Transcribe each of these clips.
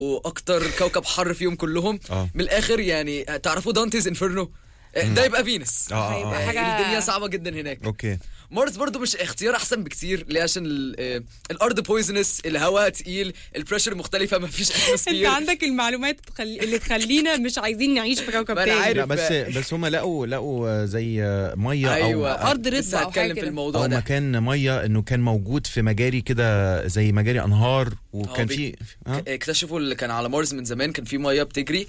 واكتر كوكب حر فيهم كلهم آه. من الاخر يعني تعرفوا دانتيز انفيرنو ده يبقى فينس اه اه, هيبقى آه. حاجة- الدنيا صعبه جدا هناك اوكي مارس برضو مش اختيار احسن بكتير ليه عشان ال- آه، الارض بويزنس الهواء تقيل البريشر مختلفه ما فيش انت اتموسفير عندك المعلومات تخلي... اللي تخلينا مش عايزين نعيش في كوكب ما أنا تاني عارف. لا بس بقى. بس هم لقوا لقوا زي ميه ايوه او أرض رطبة لسه أو حاجة هتكلم في كده. الموضوع او ده مكان ميه انه كان موجود في مجاري كده زي مجاري انهار وكان بي- في ها؟ اكتشفوا اللي كان على مارس من زمان كان في ميه بتجري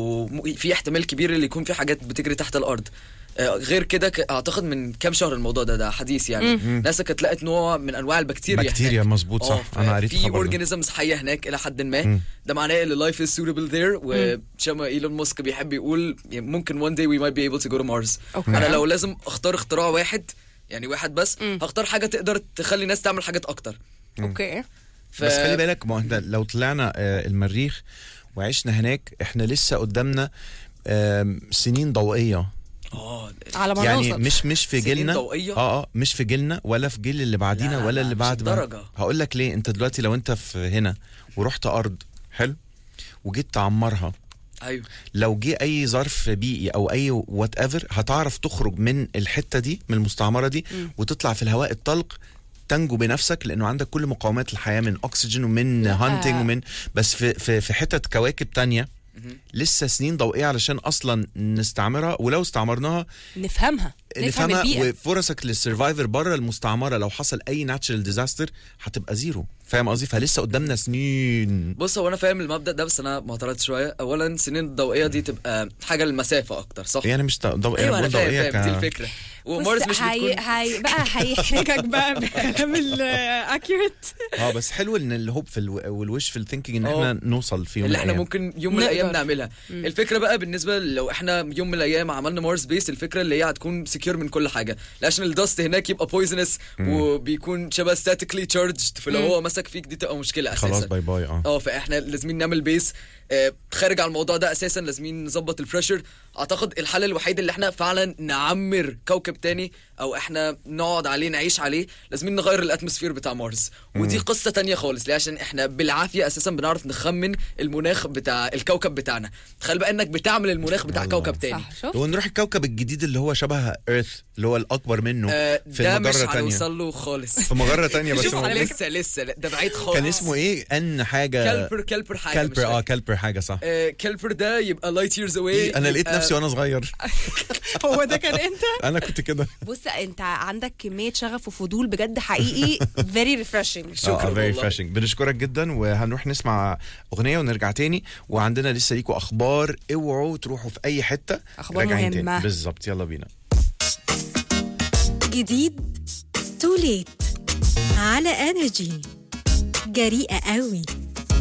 وفي احتمال كبير اللي يكون في حاجات بتجري تحت الارض آه، غير كده ك- اعتقد من كام شهر الموضوع ده ده حديث يعني ناسا كانت لقت نوع من انواع البكتيريا بكتيريا هناك. مظبوط صح آه، انا قريت في الخبر ده. اورجانيزمز حيه هناك الى حد ما ده معناه ان لايف از suitable there وشما ايلون ماسك بيحب يقول يعني ممكن one day we might be able to go to Mars أوكي. انا لو لازم اختار اختراع واحد يعني واحد بس هختار حاجه تقدر تخلي الناس تعمل حاجات اكتر اوكي ف... بس خلي بالك ما هو إحنا لو طلعنا آه، المريخ وعشنا هناك احنا لسه قدامنا آم، سنين ضوئيه اه على ما يعني نوصل مش مش في سنين جيلنا ضوئية؟ اه اه مش في جيلنا ولا في جيل اللي بعدينا لا، ولا لا، اللي مش بعد ما الدرجة. هقول لك ليه انت دلوقتي لو انت في هنا ورحت ارض حلو وجيت تعمرها ايوه لو جه اي ظرف بيئي او اي وات ايفر هتعرف تخرج من الحته دي من المستعمره دي وتطلع في الهواء الطلق تنجو بنفسك لانه عندك كل مقومات الحياه من اكسجين ومن لا. هانتنج ومن بس في في في حتت كواكب تانية لسه سنين ضوئيه علشان اصلا نستعمرها ولو استعمرنا نفهمها نفهم نفهمها البيئة وفرصك للسرفايفر بره المستعمره لو حصل اي ناتشرال ديزاستر هتبقى زيرو فاهم قصدي فلسه قدامنا سنين بص هو انا فاهم المبدا ده بس انا معترض شويه اولا السنين الضوئيه دي تبقى حاجه المسافه اكتر صح يعني مش ضوئيه ايوه انا بقول فاهم ضوئيه فاهم دي ك- الفكره ومارس بص، مش هي... بتكون هي... بقى هيحرجك بقى بكلام الاكيوريت اه بس حلو ان الهوب في الو... والوش في الثينكينج ان اه. احنا نوصل في يوم اللي من احنا الأيام. ممكن يوم من نقدر. الايام نعملها الفكره بقى بالنسبه لو احنا يوم من الايام عملنا مارس بيس الفكره اللي هي هتكون سكيور من كل حاجه لا عشان الدست هناك يبقى بويزنس وبيكون شبه ستاتيكلي تشارجد فلو هو مسك فيك دي تبقى مشكله اساسا خلاص باي باي اه اه فاحنا لازمين نعمل بيس آه، خارج على الموضوع ده اساسا لازمين نظبط البريشر اعتقد الحل الوحيد اللي احنا فعلا نعمر كوكب تاني او احنا نقعد عليه نعيش عليه لازمين نغير الاتموسفير بتاع مارس ودي قصه تانية خالص ليه عشان احنا بالعافيه اساسا بنعرف نخمن المناخ بتاع الكوكب بتاعنا تخيل بقى انك بتعمل المناخ بتاع الله. كوكب تاني صح شوف ونروح الكوكب الجديد اللي هو شبه ايرث اللي هو الاكبر منه آه، في ده مش مجره تانية هنوصل له خالص في مجره تانية بس شوف هو لسه لسه لا، ده بعيد خالص كان اسمه ايه ان حاجه كالبر كالبر حاجه مش كالبر اه فاكر. كالبر حاجه صح آه، كالبر ده يبقى لايت ييرز اواي انا لقيت نفسي وانا صغير هو ده كان انت انا كنت كده بص انت عندك كميه شغف وفضول بجد حقيقي very refreshing شكراً اه فيري والله. فريشنج بنشكرك جدا وهنروح نسمع اغنيه ونرجع تاني وعندنا لسه ليكوا اخبار اوعوا تروحوا في اي حته أخبار راجعين تاني. مهمة. بالظبط يلا بينا جديد توليت على انرجي جريئة قوي